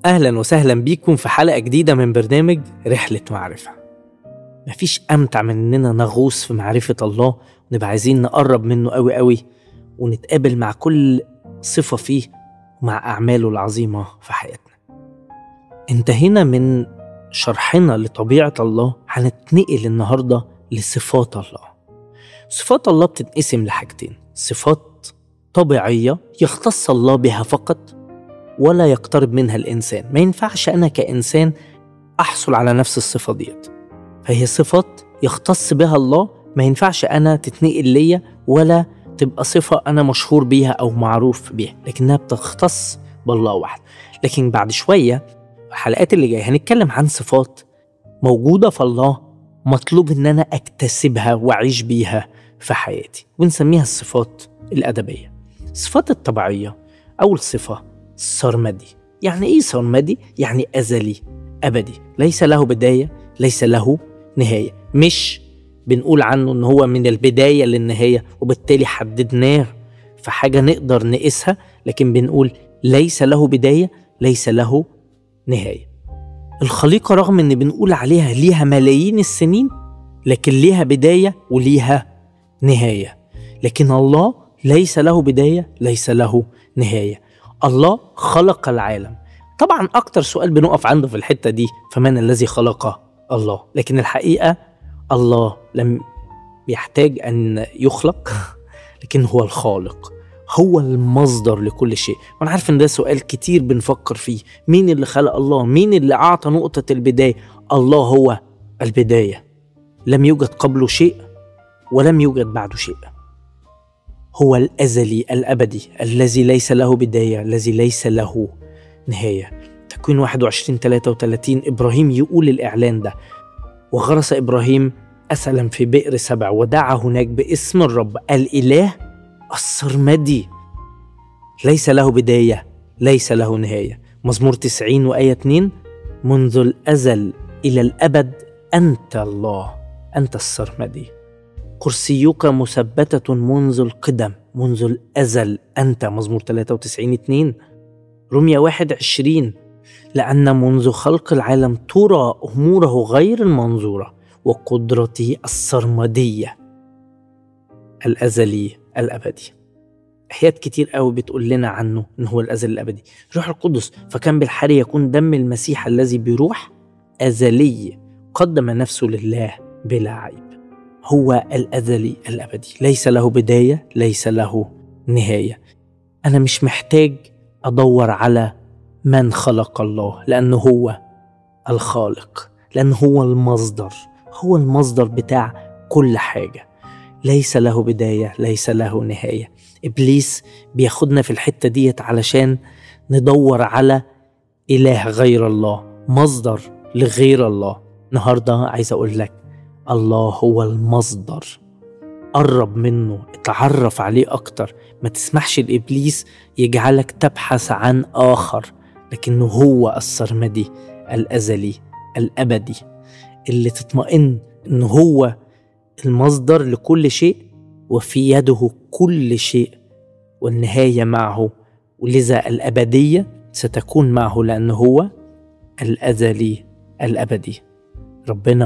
أهلا وسهلا بيكم في حلقة جديدة من برنامج رحلة معرفة مفيش أمتع من إننا نغوص في معرفة الله ونبقى عايزين نقرب منه قوي قوي ونتقابل مع كل صفة فيه ومع أعماله العظيمة في حياتنا انتهينا من شرحنا لطبيعة الله هنتنقل النهاردة لصفات الله صفات الله بتنقسم لحاجتين صفات طبيعية يختص الله بها فقط ولا يقترب منها الإنسان ما ينفعش أنا كإنسان أحصل على نفس الصفة ديت فهي صفات يختص بها الله ما ينفعش أنا تتنقل ليا ولا تبقى صفة أنا مشهور بيها أو معروف بيها لكنها بتختص بالله وحده لكن بعد شوية الحلقات اللي جاية هنتكلم عن صفات موجودة في الله مطلوب إن أنا أكتسبها وأعيش بيها في حياتي ونسميها الصفات الأدبية الصفات الطبيعية أول صفة سرمدي يعني إيه سرمدي؟ يعني أزلي أبدي ليس له بداية ليس له نهاية مش بنقول عنه إن هو من البداية للنهاية وبالتالي حددناه في حاجة نقدر نقيسها لكن بنقول ليس له بداية ليس له نهاية الخليقة رغم إن بنقول عليها ليها ملايين السنين لكن ليها بداية وليها نهاية لكن الله ليس له بداية ليس له نهاية الله خلق العالم طبعا أكتر سؤال بنقف عنده في الحتة دي فمن الذي خلق الله لكن الحقيقة الله لم يحتاج أن يخلق لكن هو الخالق هو المصدر لكل شيء وانا عارف ان ده سؤال كتير بنفكر فيه مين اللي خلق الله مين اللي اعطى نقطة البداية الله هو البداية لم يوجد قبله شيء ولم يوجد بعده شيء هو الازلي الابدي الذي ليس له بداية الذي ليس له نهاية تكوين 21 33 ابراهيم يقول الاعلان ده وغرس ابراهيم اسلا في بئر سبع ودعا هناك باسم الرب الاله السرمدي ليس له بداية ليس له نهاية مزمور 90 وآية 2 منذ الأزل إلى الأبد أنت الله أنت السرمدي كرسيك مثبتة منذ القدم منذ الأزل أنت مزمور 93 2 رمية 21 لأن منذ خلق العالم ترى أموره غير المنظورة وقدرته السرمدية الأزلي الأبدي آيات كتير قوي بتقول لنا عنه إن هو الأزل الأبدي روح القدس فكان بالحري يكون دم المسيح الذي بروح أزلي قدم نفسه لله بلا عيب هو الأزلي الأبدي ليس له بداية ليس له نهاية أنا مش محتاج أدور على من خلق الله لأنه هو الخالق لأنه هو المصدر هو المصدر بتاع كل حاجة ليس له بداية ليس له نهاية إبليس بياخدنا في الحتة ديت علشان ندور على إله غير الله مصدر لغير الله النهاردة عايز أقول لك الله هو المصدر قرب منه اتعرف عليه أكتر ما تسمحش لإبليس يجعلك تبحث عن آخر لكنه هو السرمدي الأزلي الأبدي اللي تطمئن إن هو المصدر لكل شيء وفي يده كل شيء والنهايه معه ولذا الابديه ستكون معه لانه هو الازلي الابدي ربنا